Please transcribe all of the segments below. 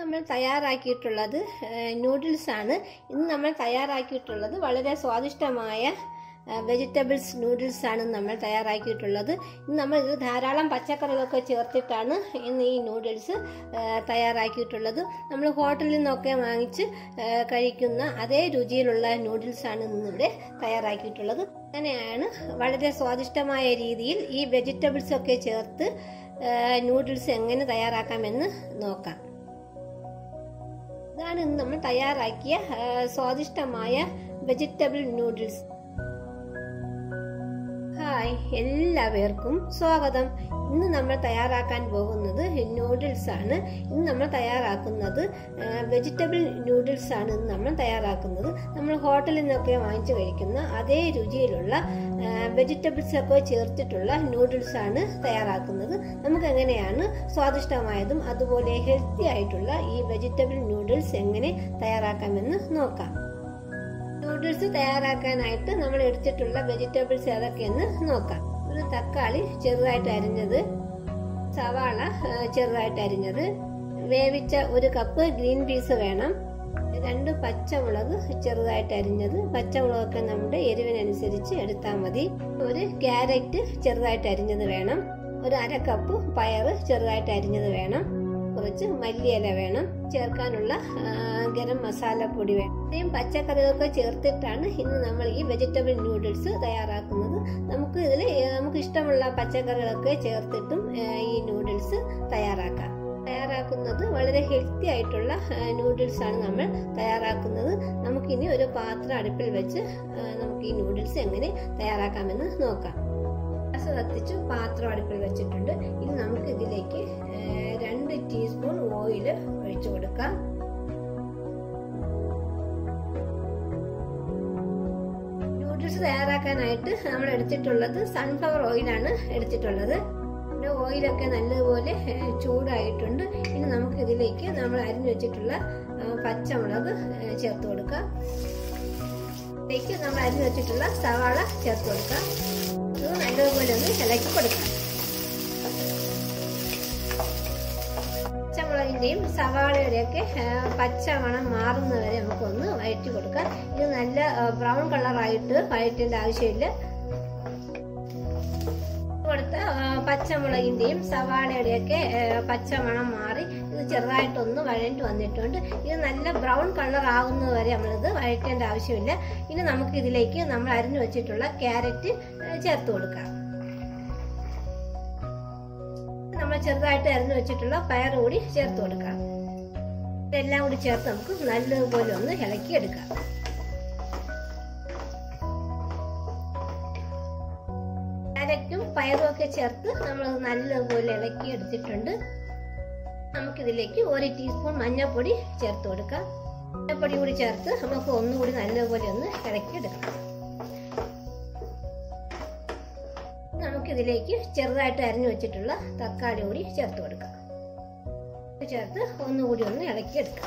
നമ്മൾ തയ്യാറാക്കിയിട്ടുള്ളത് നൂഡിൽസ് ആണ് ഇന്ന് നമ്മൾ തയ്യാറാക്കിയിട്ടുള്ളത് വളരെ സ്വാദിഷ്ടമായ വെജിറ്റബിൾസ് നൂഡിൽസ് ആണ് നമ്മൾ തയ്യാറാക്കിയിട്ടുള്ളത് ഇന്ന് നമ്മൾ ഇത് ധാരാളം പച്ചക്കറികളൊക്കെ ചേർത്തിട്ടാണ് ഇന്ന് ഈ നൂഡിൽസ് തയ്യാറാക്കിയിട്ടുള്ളത് നമ്മൾ ഹോട്ടലിൽ നിന്നൊക്കെ വാങ്ങിച്ച് ആ, കഴിക്കുന്ന അതേ രുചിയിലുള്ള നൂഡിൽസ് ആണ് ഇന്നിവിടെ തയ്യാറാക്കിയിട്ടുള്ളത് അങ്ങനെയാണ് വളരെ സ്വാദിഷ്ടമായ രീതിയിൽ ഈ വെജിറ്റബിൾസ് ഒക്കെ ചേർത്ത് നൂഡിൽസ് എങ്ങനെ തയ്യാറാക്കാമെന്ന് നോക്കാം ഇതാണ് ഇന്ന് നമ്മൾ തയ്യാറാക്കിയ ആ, സ്വാദിഷ്ടമായ വെജിറ്റബിൾ നൂഡിൽസ് ഹായ് എല്ലാവർക്കും സ്വാഗതം ഇന്ന് നമ്മൾ തയ്യാറാക്കാൻ പോകുന്നത് നൂഡിൽസ് ആണ് ഇന്ന് നമ്മൾ തയ്യാറാക്കുന്നത് വെജിറ്റബിൾ നൂഡിൽസ് ആണ് ഇന്ന് നമ്മൾ തയ്യാറാക്കുന്നത് നമ്മൾ ഹോട്ടലിൽ നിന്നൊക്കെ വാങ്ങിച്ചു കഴിക്കുന്ന അതേ രുചിയിലുള്ള വെജിറ്റബിൾസ് ഒക്കെ ചേർത്തിട്ടുള്ള നൂഡിൽസ് ആണ് തയ്യാറാക്കുന്നത് നമുക്ക് എങ്ങനെയാണ് സ്വാദിഷ്ടമായതും അതുപോലെ ഹെൽത്തി ആയിട്ടുള്ള ഈ വെജിറ്റബിൾ നൂഡിൽസ് എങ്ങനെ തയ്യാറാക്കാമെന്ന് നോക്കാം നൂഡിൽസ് തയ്യാറാക്കാനായിട്ട് നമ്മൾ എടുത്തിട്ടുള്ള വെജിറ്റബിൾസ് ഏതൊക്കെയെന്ന് നോക്കാം ഒരു തക്കാളി ചെറുതായിട്ട് അരിഞ്ഞത് സവാള ആ, ചെറുതായിട്ട് അരിഞ്ഞത് വേവിച്ച ഒരു കപ്പ് ഗ്രീൻ പീസ് വേണം രണ്ട് പച്ചമുളക് ചെറുതായിട്ട് അരിഞ്ഞത് പച്ചമുളകൊക്കെ നമ്മുടെ എരിവിനനുസരിച്ച് എടുത്താൽ മതി ഒരു ക്യാരറ്റ് ചെറുതായിട്ട് അരിഞ്ഞത് വേണം ഒരു അര കപ്പ് പയറ് ചെറുതായിട്ട് അരിഞ്ഞത് വേണം കുറച്ച് മല്ലിയില വേണം ചേർക്കാനുള്ള ആ, ഗരം മസാലപ്പൊടി വേണം ഇത്രയും പച്ചക്കറികളൊക്കെ ചേർത്തിട്ടാണ് ഇന്ന് നമ്മൾ ഈ വെജിറ്റബിൾ നൂഡിൽസ് തയ്യാറാക്കുന്നത് നമുക്ക് ഇതിൽ നമുക്ക് ഇഷ്ടമുള്ള പച്ചക്കറികളൊക്കെ ചേർത്തിട്ടും ആ, ഈ നൂഡിൽസ് തയ്യാറാക്കാം തയ്യാറാക്കുന്നത് വളരെ ഹെൽത്തി ആയിട്ടുള്ള നൂഡിൽസ് ആണ് നമ്മൾ തയ്യാറാക്കുന്നത് നമുക്കിനി ഒരു പാത്രം അടുപ്പിൽ വെച്ച് ആ, നമുക്ക് ഈ നൂഡിൽസ് എങ്ങനെ തയ്യാറാക്കാമെന്ന് നോക്കാം ഗ്യാസ് കത്തിച്ച് പാത്രം അടുപ്പിൽ വെച്ചിട്ടുണ്ട് ഇനി നമുക്ക് ഇതിലേക്ക് ഏഹ്, രണ്ട് ടീസ്പൂൺ ഓയിൽ ഒഴിച്ചു കൊടുക്കാം നൂഡിൽസ് തയ്യാറാക്കാനായിട്ട് നമ്മൾ എടുത്തിട്ടുള്ളത് സൺഫ്ലവർ ഓയിലാണ് എടുത്തിട്ടുള്ളത് പിന്നെ ഓയിലൊക്കെ നല്ലതുപോലെ ഏഹ്, ചൂടായിട്ടുണ്ട് ഇനി നമുക്ക് ഇതിലേക്ക് നമ്മൾ അരിഞ്ഞു വെച്ചിട്ടുള്ള ആ, പച്ചമുളക് ഏഹ്, ചേർത്ത് കൊടുക്കാം ഇതിലേക്ക് നമ്മൾ അരിഞ്ഞു വെച്ചിട്ടുള്ള സവാള ചേർത്ത് കൊടുക്കാം ഇത് നല്ലതുപോലെ ഒന്ന് ഇളക്കി കൊടുക്കാം പച്ചമുളകിന്റെയും സവാളയുടെയൊക്കെ ആ, പച്ച മണം മാറുന്നവരെ നമുക്കൊന്ന് വഴറ്റി കൊടുക്കാം ഇത് നല്ല ബ്രൗൺ കളറായിട്ട് വഴറ്റേണ്ട ആവശ്യമില്ല കൊടുത്ത ആ, പച്ചമുളകിന്റെയും സവാളയുടെയൊക്കെ ആ, പച്ചമണം മാറി ഇത് ചെറുതായിട്ടൊന്ന് വഴഞ്ഞു വന്നിട്ടുണ്ട് ഇത് നല്ല ബ്രൗൺ കളർ ആകുന്നത് വരെ നമ്മളിത് വഴറ്റേണ്ട ആവശ്യമില്ല ഇനി നമുക്ക് ഇതിലേക്ക് നമ്മൾ അരിഞ്ഞു വെച്ചിട്ടുള്ള ക്യാരറ്റ് ആ, ചേർത്ത് കൊടുക്കാം നമ്മൾ ചെറുതായിട്ട് അരിഞ്ഞു വെച്ചിട്ടുള്ള പയർ കൂടി ചേർത്ത് കൊടുക്കാം ഇതെല്ലാം കൂടി ചേർത്ത് നമുക്ക് നല്ലതുപോലെ ഒന്ന് ഇളക്കി എടുക്കാം ക്യാരറ്റും പയറും ഒക്കെ ചേർത്ത് നമ്മൾ നല്ലതുപോലെ ഇളക്കി എടുത്തിട്ടുണ്ട് നമുക്കിതിലേക്ക് ഒരു ടീസ്പൂൺ മഞ്ഞൾപ്പൊടി ചേർത്ത് കൊടുക്കാം മഞ്ഞൾപ്പൊടി കൂടി ചേർത്ത് നമുക്ക് ഒന്നുകൂടി നല്ലതുപോലെ ഒന്ന് ഇളക്കി എടുക്കണം നമുക്കിതിലേക്ക് ചെറുതായിട്ട് അരിഞ്ഞു വെച്ചിട്ടുള്ള തക്കാളി കൂടി ചേർത്ത് കൊടുക്കാം ചേർത്ത് ഒന്നുകൂടി ഒന്ന് ഇളക്കി എടുക്കാം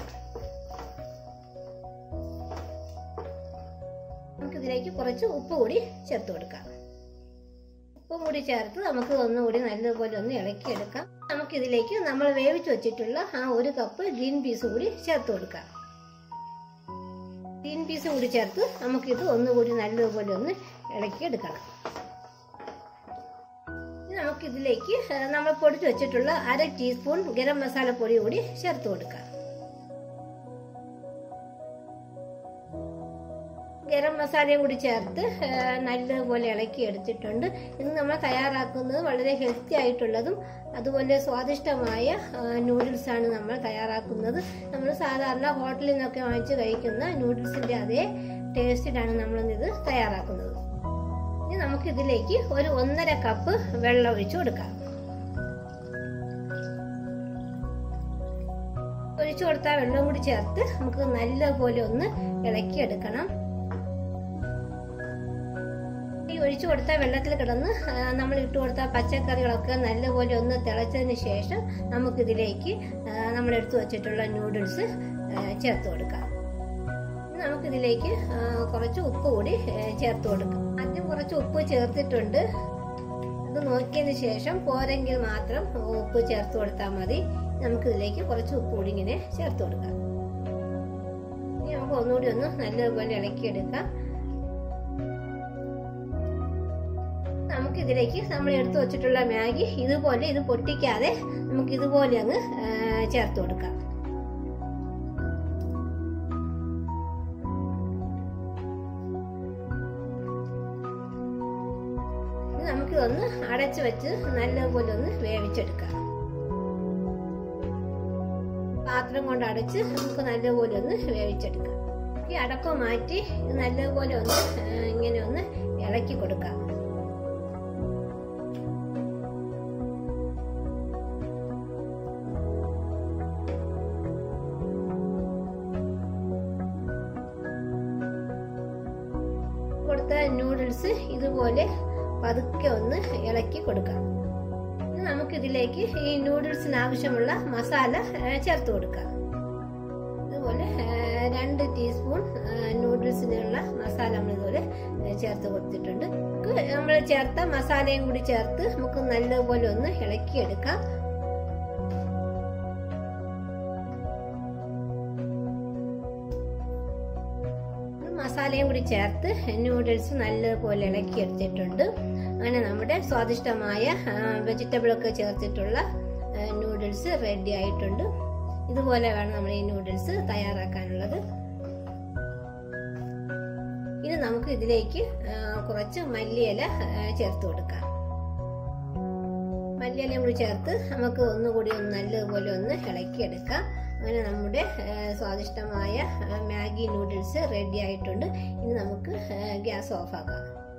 നമുക്കിതിലേക്ക് കുറച്ച് ഉപ്പ് കൂടി ചേർത്ത് കൊടുക്കാം ഉപ്പും കൂടി ചേർത്ത് നമുക്ക് ഒന്നുകൂടി നല്ലതുപോലെ ഒന്ന് ഇളക്കിയെടുക്കാം നമുക്കിതിലേക്ക് നമ്മൾ വേവിച്ച് വെച്ചിട്ടുള്ള ആ ഒരു കപ്പ് ഗ്രീൻ പീസ് കൂടി ചേർത്ത് കൊടുക്കാം ഗ്രീൻ പീസ് കൂടി ചേർത്ത് നമുക്കിത് ഒന്നുകൂടി നല്ലതുപോലെ ഒന്ന് ഇളക്കിയെടുക്കണം ഇനി നമുക്കിതിലേക്ക് ആ, നമ്മൾ പൊടിച്ച് വെച്ചിട്ടുള്ള അര ടീസ്പൂൺ ഗരം മസാല പൊടി കൂടി ചേർത്ത് കൊടുക്കാം ഗരം മസാലയും കൂടി ചേർത്ത് ആ, നല്ലതുപോലെ ഇളക്കി എടുത്തിട്ടുണ്ട് ഇന്ന് നമ്മൾ തയ്യാറാക്കുന്നത് വളരെ ഹെൽത്തി ആയിട്ടുള്ളതും അതുപോലെ സ്വാദിഷ്ടമായ നൂഡിൽസ് ആണ് നമ്മൾ തയ്യാറാക്കുന്നത് നമ്മൾ സാധാരണ ഹോട്ടലിൽ നിന്നൊക്കെ വാങ്ങിച്ച് കഴിക്കുന്ന നൂഡിൽസിന്റെ അതേ ടേസ്റ്റിലാണ് നമ്മൾ ഇത് തയ്യാറാക്കുന്നത് ഇനി നമുക്ക് ഇതിലേക്ക് ഒരു ഒന്നര കപ്പ് വെള്ളം ഒഴിച്ചു കൊടുക്കാം ഒഴിച്ചു കൊടുത്ത വെള്ളം കൂടി ചേർത്ത് നമുക്ക് നല്ലപോലെ ഒന്ന് ഇളക്കിയെടുക്കണം ഈ ഒഴിച്ചു കൊടുത്ത വെള്ളത്തിൽ കിടന്ന് ആ, നമ്മൾ ഇട്ട് കൊടുത്ത പച്ചക്കറികളൊക്കെ നല്ലപോലെ ഒന്ന് തിളച്ചതിന് ശേഷം നമുക്കിതിലേക്ക് ആ, നമ്മൾ എടുത്തു വച്ചിട്ടുള്ള നൂഡിൽസ് ആ, ചേർത്ത് കൊടുക്കാം ഇനി നമുക്കിതിലേക്ക് ആ, കുറച്ച് ഉപ്പ് കൂടി ആ, ചേർത്ത് കൊടുക്കാം ആദ്യം കുറച്ച് ഉപ്പ് ചേർത്തിട്ടുണ്ട് അത് നോക്കിയതിന് ശേഷം പോരെങ്കിൽ മാത്രം ഉപ്പ് ചേർത്ത് കൊടുത്താൽ മതി നമുക്കിതിലേക്ക് കുറച്ച് ഉപ്പ് കൂടി ഇങ്ങനെ ചേർത്ത് കൊടുക്കാം ഇനി നമുക്ക് ഒന്നുകൂടി ഒന്ന് നല്ലതുപോലെ ഇളക്കിയെടുക്കാം നമുക്ക് ഇതിലേക്ക് നമ്മൾ എടുത്തു വെച്ചിട്ടുള്ള മാഗി ഇതുപോലെ ഇത് പൊട്ടിക്കാതെ നമുക്ക് ഇതുപോലെ അങ്ങ് ചേർത്ത് കൊടുക്കാം നമുക്കിതൊന്ന് അടച്ചു വെച്ച് നല്ലപോലെ ഒന്ന് വേവിച്ചെടുക്കാം പാത്രം കൊണ്ട് അടച്ച് നമുക്ക് നല്ലപോലെ ഒന്ന് വേവിച്ചെടുക്കാം ഈ അടക്കം മാറ്റി ഇത് നല്ലപോലെ ഒന്ന് ഇങ്ങനെ ഒന്ന് ഇളക്കി കൊടുക്കാം കൊടുത്ത നൂഡിൽസ് ഇതുപോലെ പതുക്കെ ഒന്ന് ഇളക്കി കൊടുക്കാം നമുക്കിതിലേക്ക് ഈ നൂഡിൽസിന് ആവശ്യമുള്ള മസാല ചേർത്ത് കൊടുക്കാം അതുപോലെ രണ്ട് ടീസ്പൂൺ നൂഡിൽസിനുള്ള മസാല നമ്മൾ ഇതുപോലെ ചേർത്ത് കൊടുത്തിട്ടുണ്ട് നമ്മൾ ചേർത്ത മസാലയും കൂടി ചേർത്ത് നമുക്ക് നല്ലപോലെ ഒന്ന് ഇളക്കിയെടുക്കാം മസാലയും കൂടി ചേർത്ത് നൂഡിൽസ് നല്ലപോലെ ഇളക്കി എടുത്തിട്ടുണ്ട് അങ്ങനെ നമ്മുടെ സ്വാദിഷ്ടമായ വെജിറ്റബിൾ ഒക്കെ ചേർത്തിട്ടുള്ള നൂഡിൽസ് റെഡി ആയിട്ടുണ്ട് ഇതുപോലെ വേണം നമ്മൾ ഈ നൂഡിൽസ് തയ്യാറാക്കാനുള്ളത് ഇനി നമുക്ക് ഇതിലേക്ക് കുറച്ച് മല്ലിയില ചേർത്ത് കൊടുക്കാം മല്ലിയിലയും കൂടി ചേർത്ത് നമുക്ക് ഒന്നുകൂടി ഒന്ന് നല്ലതുപോലെ ഒന്ന് ഇളക്കിയെടുക്കാം അങ്ങനെ നമ്മുടെ സ്വാദിഷ്ടമായ മാഗി നൂഡിൽസ് റെഡി ആയിട്ടുണ്ട് ഇനി നമുക്ക് ഗ്യാസ് ഓഫ് ആക്കാം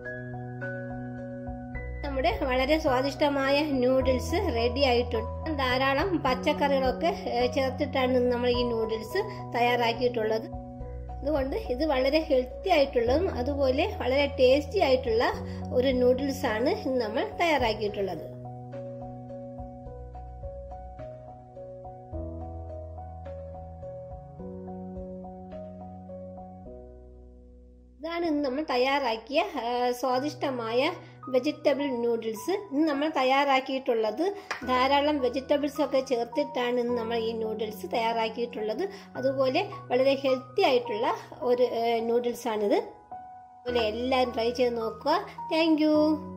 നമ്മുടെ വളരെ സ്വാദിഷ്ടമായ നൂഡിൽസ് റെഡി ആയിട്ടുണ്ട് ധാരാളം പച്ചക്കറികളൊക്കെ ചേർത്തിട്ടാണ് നമ്മൾ ഈ നൂഡിൽസ് തയ്യാറാക്കിയിട്ടുള്ളത് അതുകൊണ്ട് ഇത് വളരെ ഹെൽത്തി ആയിട്ടുള്ളതും അതുപോലെ വളരെ ടേസ്റ്റി ആയിട്ടുള്ള ഒരു നൂഡിൽസ് ആണ് ഇന്ന് നമ്മൾ തയ്യാറാക്കിയിട്ടുള്ളത് ഇതാണ് ഇന്ന് നമ്മൾ തയ്യാറാക്കിയ സ്വാദിഷ്ടമായ വെജിറ്റബിൾ നൂഡിൽസ് ഇന്ന് നമ്മൾ തയ്യാറാക്കിയിട്ടുള്ളത് ധാരാളം വെജിറ്റബിൾസ് ഒക്കെ ചേർത്തിട്ടാണ് ഇന്ന് നമ്മൾ ഈ നൂഡിൽസ് തയ്യാറാക്കിയിട്ടുള്ളത് അതുപോലെ വളരെ ഹെൽത്തി ആയിട്ടുള്ള ഒരു നൂഡിൽസ് ആണിത് അതുപോലെ എല്ലാവരും ട്രൈ ചെയ്ത് നോക്കുക താങ്ക്